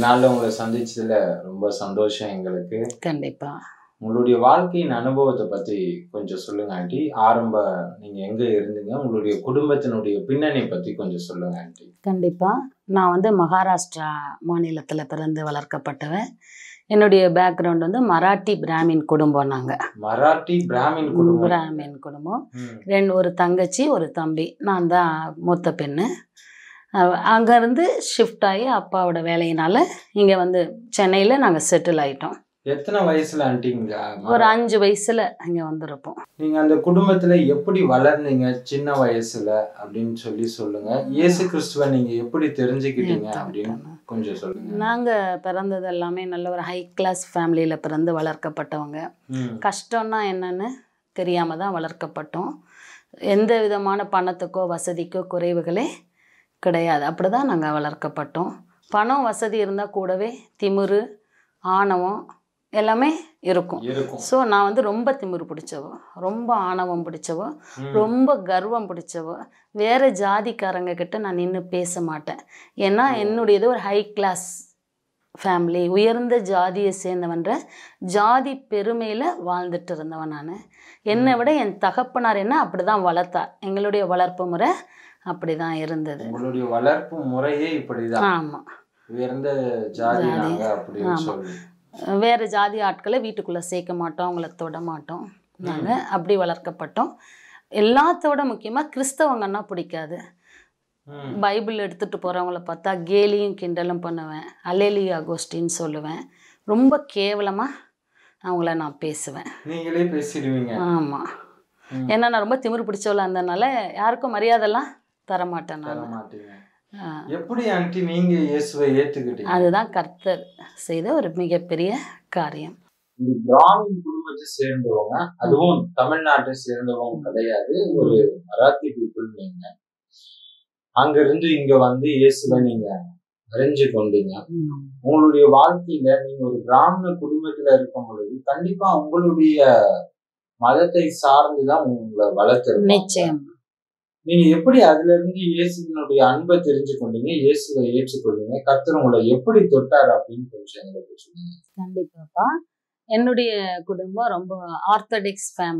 நாள்ல உங்களை சந்திச்சதுல ரொம்ப சந்தோஷம் எங்களுக்கு கண்டிப்பா உங்களுடைய வாழ்க்கையின் அனுபவத்தை பத்தி கொஞ்சம் சொல்லுங்க ஆண்டி ஆரம்ப நீங்க எங்க இருந்தீங்க உங்களுடைய குடும்பத்தினுடைய பின்னணி பத்தி கொஞ்சம் சொல்லுங்க ஆண்டி கண்டிப்பா நான் வந்து மகாராஷ்டிரா மாநிலத்துல பிறந்து வளர்க்கப்பட்டவன் என்னுடைய பேக்ரவுண்ட் வந்து மராட்டி பிராமின் குடும்பம் நாங்க மராட்டி பிராமின் குடும்பம் பிராமின் குடும்பம் ம். ரெண்டு ஒரு தங்கச்சி ஒரு தம்பி நான் தான் மூத்த பெண்ணு அஹ் அங்கேருந்து ஷிஃப்ட் ஆகி அப்பாவோட வேலையினால இங்கே வந்து சென்னையில் நாங்கள் செட்டில் ஆயிட்டோம் எத்தனை வயசுல ஆண்டி இங்க ஒரு அஞ்சு வயசில் இங்கே வந்திருப்போம் நீங்க அந்த குடும்பத்துல எப்படி வளர்ந்தீங்க சின்ன வயசுல அப்படின்னு சொல்லி சொல்லுங்க இயேசு கிறிஸ்துவ நீங்க எப்படி தெரிஞ்சுக்கிட்டீங்க அப்படின்னு கொஞ்சம் சொல்லுங்க நாங்கள் பிறந்தது எல்லாமே நல்ல ஒரு ஹை கிளாஸ் ஃபேமிலியில் பிறந்து வளர்க்கப்பட்டவங்க ம். கஷ்டம்னா என்னன்னு தெரியாமல் தான் வளர்க்கப்பட்டோம் எந்த விதமான பணத்துக்கோ வசதிக்கோ குறைவுகளே கிடையாது அப்படி தான் நாங்கள் வளர்க்கப்பட்டோம் பணம் வசதி இருந்தால் கூடவே திமிரு ஆணவம் எல்லாமே இருக்கும் இருக்கும் ஸோ நான் வந்து ரொம்ப திமிரு பிடிச்சவோ ரொம்ப ஆணவம் பிடிச்சவோ ம். ரொம்ப கர்வம் பிடிச்சவோ வேறு ஜாதிக்காரங்க கிட்ட நான் நின்று பேச மாட்டேன் ஏன்னா ஓ. என்னுடையது ஒரு ஹை கிளாஸ் ஃபேமிலி உயர்ந்த ஜாதியை சேர்ந்தவன்ற ஜாதி பெருமையில் வாழ்ந்துட்டு இருந்தவன் நான் என்னை விட என் தகப்பனார் என்ன அப்படி தான் வளர்த்தார் எங்களுடைய வளர்ப்பு முறை அப்படி தான் இருந்தது உங்களுடைய வளர்ப்பு முறையே இப்படிதான் ஆமாம் உயர்ந்த ஜாதி ஜாதி. நாங்க அப்படின்னு ஆமா. சொல்லி வேறு ஜாதி ஆட்களை வீட்டுக்குள்ளே சேர்க்க மாட்டோம் அவங்கள தொட மாட்டோம் நாங்கள் அப்படி வளர்க்கப்பட்டோம் எல்லாத்தோட முக்கியமாக கிறிஸ்தவங்கன்னா பிடிக்காது ம். பைபிள் எடுத்துகிட்டு போகிறவங்கள பார்த்தா கேலியும் கிண்டலும் பண்ணுவேன் அலேலி அகோஸ்டின்னு சொல்லுவேன் ரொம்ப கேவலமாக அவங்கள நான் பேசுவேன் நீங்களே பேசிடுவீங்க ஆமாம் ம். ஏன்னா நான் ரொம்ப திமிரு பிடிச்சவளா இருந்தனால யாருக்கும் மரியாதைலாம் தர மாட்டேன் தர நான் மாட்டீங்க எப்படி ஆண்டி நீங்க இயேசுவை ஏத்துக்கிட்டீங்க அதுதான் கர்த்தர் செய்த ஒரு மிகப்பெரிய காரியம் ஒரு பிராமின் குடும்பத்தை சேர்ந்தவங்க அதுவும் தமிழ்நாட்டை சேர்ந்தவங்க கிடையாது ஒரு மராத்தி பீப்புள் நீங்க அங்க இருந்து இங்க வந்து இயேசுவை நீங்க அறிஞ்சு கொண்டீங்க உங்களுடைய வாழ்க்கையில நீங்க ஒரு பிராமண குடும்பத்துல இருக்கும் பொழுது கண்டிப்பா உங்களுடைய மதத்தை சார்ந்துதான் உங்களை வளர்த்து நிச்சயம் நீங்க எப்படி அதுல இருந்து இயேசுவினுடைய அன்பை தெரிஞ்சு கொண்டீங்க இயேசுவை ஏற்றுக்கொண்டீங்க கர்த்தர் உங்களை எப்படி தொட்டார் அப்படின்னு கொஞ்சம் எங்களுக்கு சொல்லுங்க கண்டிப்பாப்பா என்னுடைய குடும்பம் ரொம்ப ஆர்த்தடிக்ஸ் ஃபேமிலி